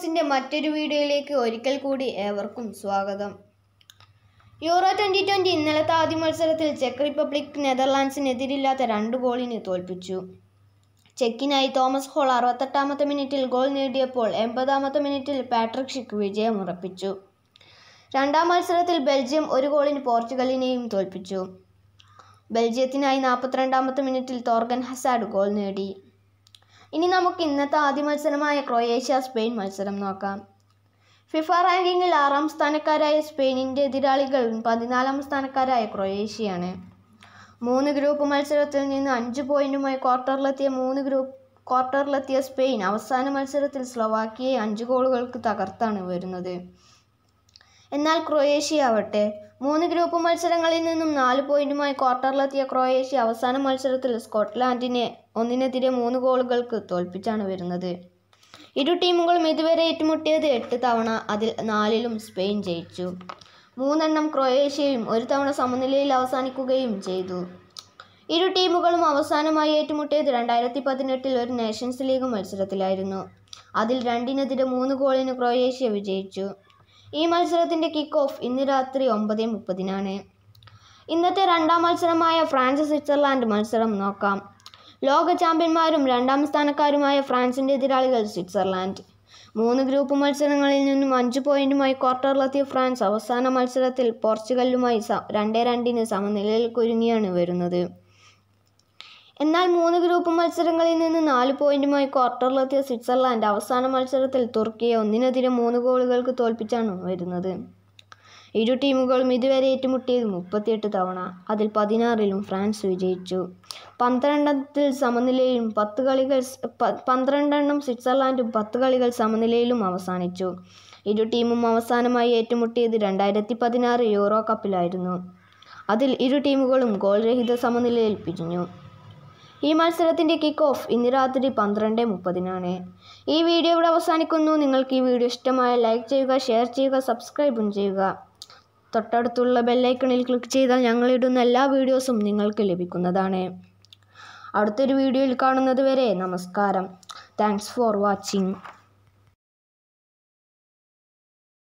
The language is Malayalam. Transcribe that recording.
ന്യൂസിൻ്റെ മറ്റൊരു വീഡിയോയിലേക്ക് ഒരിക്കൽ കൂടി ഏവർക്കും സ്വാഗതം യൂറോ ട്വൻ്റി ട്വൻ്റി ഇന്നലത്തെ ആദ്യ മത്സരത്തിൽ ചെക്ക് റിപ്പബ്ലിക് നെതർലാൻഡ്സിനെതിരില്ലാത്ത രണ്ട് ഗോളിന് തോൽപ്പിച്ചു ചെക്കിനായി തോമസ് ഹോൾ അറുപത്തെട്ടാമത്തെ മിനിറ്റിൽ ഗോൾ നേടിയപ്പോൾ എൺപതാമത്തെ മിനിറ്റിൽ പാട്രിക് ഷിക്ക് വിജയം ഉറപ്പിച്ചു രണ്ടാം മത്സരത്തിൽ ബെൽജിയം ഒരു ഗോളിന് പോർച്ചുഗലിനെയും തോൽപ്പിച്ചു ബെൽജിയത്തിനായി നാൽപ്പത്തിരണ്ടാമത്തെ മിനിറ്റിൽ തോർഗൻ ഹസാഡ് ഗോൾ നേടി ഇനി നമുക്ക് ഇന്നത്തെ ആദ്യ മത്സരമായ ക്രൊയേഷ്യ സ്പെയിൻ മത്സരം നോക്കാം ഫിഫ റാങ്കിങ്ങിൽ ആറാം സ്ഥാനക്കാരായ സ്പെയിനിൻ്റെ എതിരാളികൾ പതിനാലാം സ്ഥാനക്കാരായ ക്രൊയേഷ്യയാണ് മൂന്ന് ഗ്രൂപ്പ് മത്സരത്തിൽ നിന്ന് അഞ്ച് പോയിന്റുമായി ക്വാർട്ടറിലെത്തിയ മൂന്ന് ഗ്രൂപ്പ് ക്വാർട്ടറിലെത്തിയ സ്പെയിൻ അവസാന മത്സരത്തിൽ സ്ലൊവാക്കിയെ അഞ്ച് ഗോളുകൾക്ക് തകർത്താണ് വരുന്നത് എന്നാൽ ക്രൊയേഷ്യ ആവട്ടെ മൂന്ന് ഗ്രൂപ്പ് മത്സരങ്ങളിൽ നിന്നും നാല് പോയിന്റുമായി ക്വാർട്ടറിലെത്തിയ ക്രൊയേഷ്യ അവസാന മത്സരത്തിൽ സ്കോട്ട്ലാൻഡിനെ ഒന്നിനെതിരെ മൂന്ന് ഗോളുകൾക്ക് തോൽപ്പിച്ചാണ് വരുന്നത് ഇരു ടീമുകളും ഇതുവരെ ഏറ്റുമുട്ടിയത് എട്ട് തവണ അതിൽ നാലിലും സ്പെയിൻ ജയിച്ചു മൂന്നെണ്ണം ക്രൊയേഷ്യയും ഒരു തവണ സമനിലയിൽ അവസാനിക്കുകയും ചെയ്തു ഇരു ടീമുകളും അവസാനമായി ഏറ്റുമുട്ടിയത് രണ്ടായിരത്തി പതിനെട്ടിൽ ഒരു നേഷൻസ് ലീഗ് മത്സരത്തിലായിരുന്നു അതിൽ രണ്ടിനെതിരെ മൂന്ന് ഗോളിന് ക്രൊയേഷ്യ വിജയിച്ചു ഈ മത്സരത്തിൻ്റെ കിക്ക് ഓഫ് ഇന്ന് രാത്രി ഒമ്പത് മുപ്പതിനാണ് ഇന്നത്തെ രണ്ടാം മത്സരമായ ഫ്രാൻസ് സ്വിറ്റ്സർലാൻഡ് മത്സരം നോക്കാം ലോക ചാമ്പ്യന്മാരും രണ്ടാം സ്ഥാനക്കാരുമായ ഫ്രാൻസിൻ്റെ എതിരാളികൾ സ്വിറ്റ്സർലാൻഡ് മൂന്ന് ഗ്രൂപ്പ് മത്സരങ്ങളിൽ നിന്നും അഞ്ച് പോയിന്റുമായി ക്വാർട്ടറിലെത്തിയ ഫ്രാൻസ് അവസാന മത്സരത്തിൽ പോർച്ചുഗലുമായി സ രണ്ടേ രണ്ടിന് സമനിലയിൽ കുരുങ്ങിയാണ് വരുന്നത് എന്നാൽ മൂന്ന് ഗ്രൂപ്പ് മത്സരങ്ങളിൽ നിന്ന് നാല് പോയിന്റുമായി ക്വാർട്ടറിലെത്തിയ സ്വിറ്റ്സർലാൻഡ് അവസാന മത്സരത്തിൽ തുർക്കിയെ ഒന്നിനെതിരെ മൂന്ന് ഗോളുകൾക്ക് തോൽപ്പിച്ചാണ് വരുന്നത് ഇരു ടീമുകളും ഇതുവരെ ഏറ്റുമുട്ടിയത് മുപ്പത്തിയെട്ട് തവണ അതിൽ പതിനാറിലും ഫ്രാൻസ് വിജയിച്ചു പന്ത്രണ്ടെണ്ണത്തിൽ സമനിലയിലും പത്ത് കളികൾ പ- പന്ത്രണ്ടെണ്ണം സ്വിറ്റ്സർലാൻഡും പത്ത് കളികൾ സമനിലയിലും അവസാനിച്ചു ഇരു ടീമും അവസാനമായി ഏറ്റുമുട്ടിയത് രണ്ടായിരത്തി പതിനാറ് യൂറോ കപ്പിലായിരുന്നു അതിൽ ഇരു ടീമുകളും ഗോൾ രഹിത സമനിലയിൽ പിരിഞ്ഞു ഈ മത്സരത്തിൻ്റെ കിക്ക് ഓഫ് ഇന്ന് രാത്രി പന്ത്രണ്ട് മുപ്പതിനാണ് ഈ വീഡിയോ ഇവിടെ അവസാനിക്കുന്നു നിങ്ങൾക്ക് ഈ വീഡിയോ ഇഷ്ടമായ ലൈക്ക് ചെയ്യുക ഷെയർ ചെയ്യുക സബ്സ്ക്രൈബും ചെയ്യുക തൊട്ടടുത്തുള്ള ബെല്ലൈക്കണിൽ ക്ലിക്ക് ചെയ്താൽ ഞങ്ങളിടുന്ന എല്ലാ വീഡിയോസും നിങ്ങൾക്ക് ലഭിക്കുന്നതാണ് അടുത്തൊരു വീഡിയോയിൽ കാണുന്നത് വരെ നമസ്കാരം താങ്ക്സ് ഫോർ വാച്ചിങ്